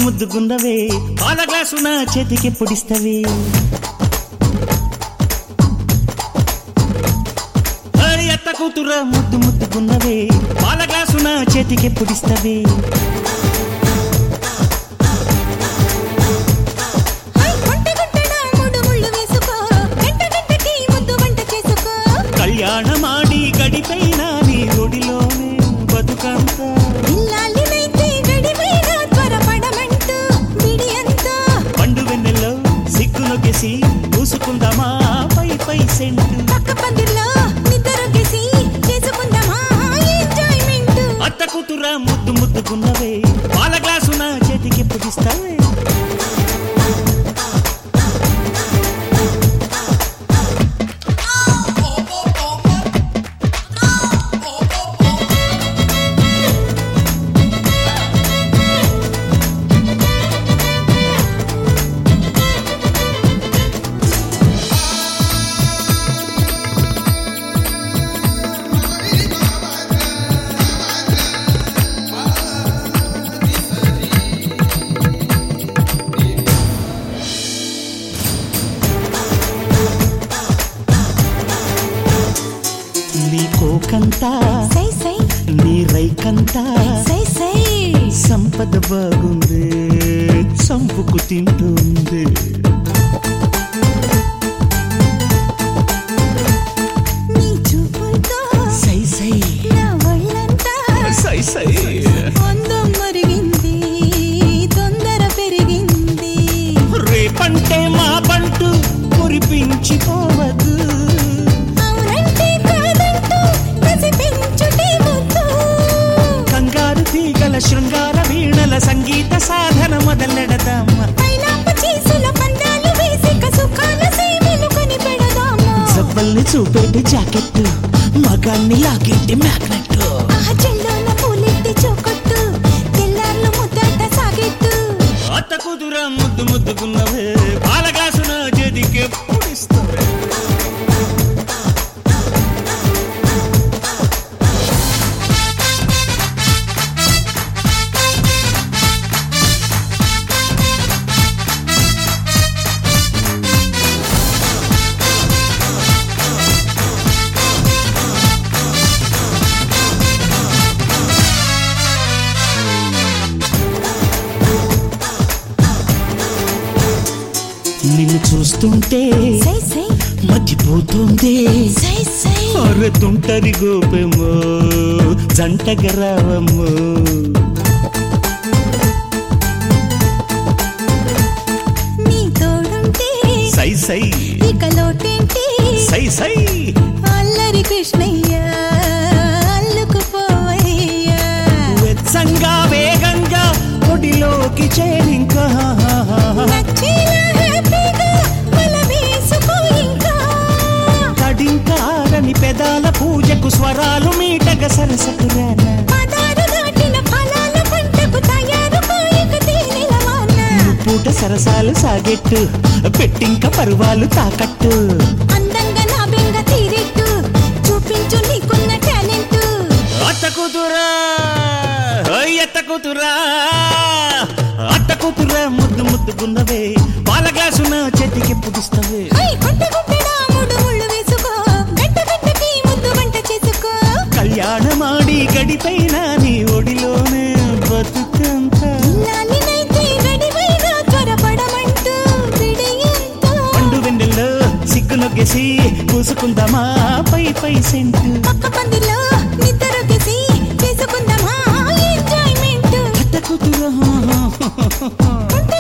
ముద్దుగున్నవే పాల గ్లాసు నా చేతికి పొడిస్తవే ఓయ్ అత్త కూతుర ముద్దు ముద్దుగున్నవే పాల గ్లాసు నా చేతికి పొడిస్తవే హై కొంట గుంటడా మూడు ముళ్ళు వేసుకో గంట గంటకి ముద్దు వంట చేసుకో కళ్యాణమాడి గడిపైన నీ ఒడిలోనే బతుకంతా ఇల్లాలినైతే గడిపైన త్వరపడమంటూ బిడియంతో పండు వెన్నెల్లో సిగ్గునొకేసి పూసుకుందామా పై పై సెంటు పక్క పందిర్లో నిద్రొకేసి చేసుకుందామా ఎంజాయ్మెంట్ అత్త కూతుర ముద్దు ముద్దుకున్నవే పాల గ్లాసు నా చేతికి పొడిస్తావే నీ కోకంతా సై సై నీ రైకంతా సై సై సంపద బాగుంది చంపుకు తింటుంది నీ చూపులతో సై సై నా ఒళ్ళంతా సై సై అందం మరిగింది తొందర పెరిగింది రేపంటే మా పంటు మురిపించిపోవద్దు అవునంటే కాదంటూ కసి పెంచుటే ముద్దు కంగారు తీగల శృంగార వీణల సంగీత సాధన మొదలెడదామా పైనాప చీసుల పందాలు వేసి కసుకాల సేవలు కొని పెడదామా సబ్బల్ని చూపేటి జాకెట్ మగాన్ని లాగేటి మ్యాగ్నెట్ ఆ చెల్లోన పూలెట్టి చోకొట్టు తెల్లార్లు ముద్దాట సాగెట్టు అత్త కుదుర ముద్దు ముద్దుకున్నవే పాలగాసున చేతికి పొడిస్తావే నిన్ను చూస్తుంటే సై సై మర్చిపోతుంది సై సై అరతుంటరి గోపెమో జంటగా రావమ్మో నీ తోడుంటే సై సై ఇక లోటేంటి సై సై అల్లరి కృష్ణయ్య అల్లుకుపోవయ్యా వెచ్చంగా వేగంగా ఒడిలోకి చేరింకా నచ్చేలా హ్యాపీగా వల వేసుకో ఇంకా కడింకారని పెదాల పూజకు స్వరాలు మీటగ సరసకు రానా పదారు దాటిన ఫలాల పంటకు తయారు కాయక తేనెల వాన పూట సరసాలు సాగెట్టు పెట్టింక పరువాలు తాకట్టు అందంగా నా బెంగ తీరెట్టు చూపించు నీకున్న టాలెంట్ అత్త కూతురా ఓయ్ అత్త కూతురా అత్త కూతురా ముద్దు ముద్దుకున్నవే పాల గ్లాసు నా చేతికి పుడిస్తవే హై గుంట గుంటడా మూడు ముళ్ళు వేసుకో గంట గంటకి ముద్దు వంట చేసుకో కళ్యాణమాడి గడిపైన నీ ఒడిలోనే బతుకంతా ఇల్లాలినైతే గడివైనా త్వరపడమంటూ విడియంతో పండు వెన్నెల్లో సిగ్గునొగ్గేసి పూసుకుందామా పై పై సెంటు పక్క పందిలో నిద్రొకేసి చేసుకుందామా ఎంజాయ్మెంట్ అత్త కూతురా గుంట